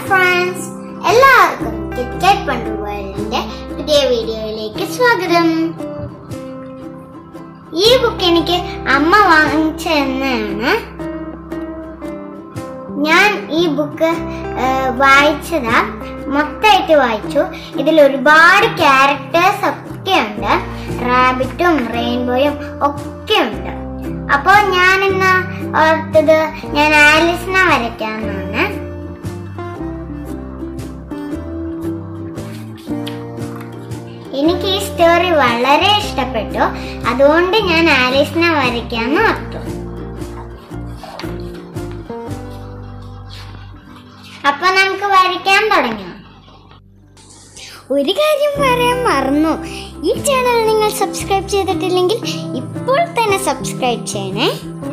friends എല്ലാവർക്കും KitKat പണ്ട് വേൾഡിന്റെ പുതിയ വീഡിയോയിലേക്ക് സ്വാഗതം ഈ ബുക്ക് എനിക്ക് അമ്മ വാങ്ങിച്ചു തന്നതാണ് ഞാൻ ഈ ബുക്ക് വായിച്ചതാ മൊത്തമായിട്ട് വായിച്ചു ഇതിൽ ഒരുപാട് ക്യാരക്ടേഴ്സ് ഒക്കെ ഉണ്ട് റാബിറ്റും റെയിൻബോയും ഒക്കെ ഉണ്ട് അപ്പോൾ ഞാൻ ഇന്ന് ഓർത്തത് ഞാൻ ആലിസിനെ വരയ്ക്കാമെന്നാണ് എനിക്ക് ഈ സ്റ്റോറി വളരെ ഇഷ്ടപ്പെട്ടു അതുകൊണ്ട് ഞാൻ ആലീസിനെ വരയ്ക്കാന്ന് ഓർത്തു അപ്പൊ നമുക്ക് വരയ്ക്കാൻ തുടങ്ങാം ഒരു കാര്യം പറയാൻ മറന്നു ഈ ചാനൽ നിങ്ങൾ സബ്സ്ക്രൈബ് ചെയ്തിട്ടില്ലെങ്കിൽ ഇപ്പോൾ തന്നെ സബ്സ്ക്രൈബ് ചെയ്യണേ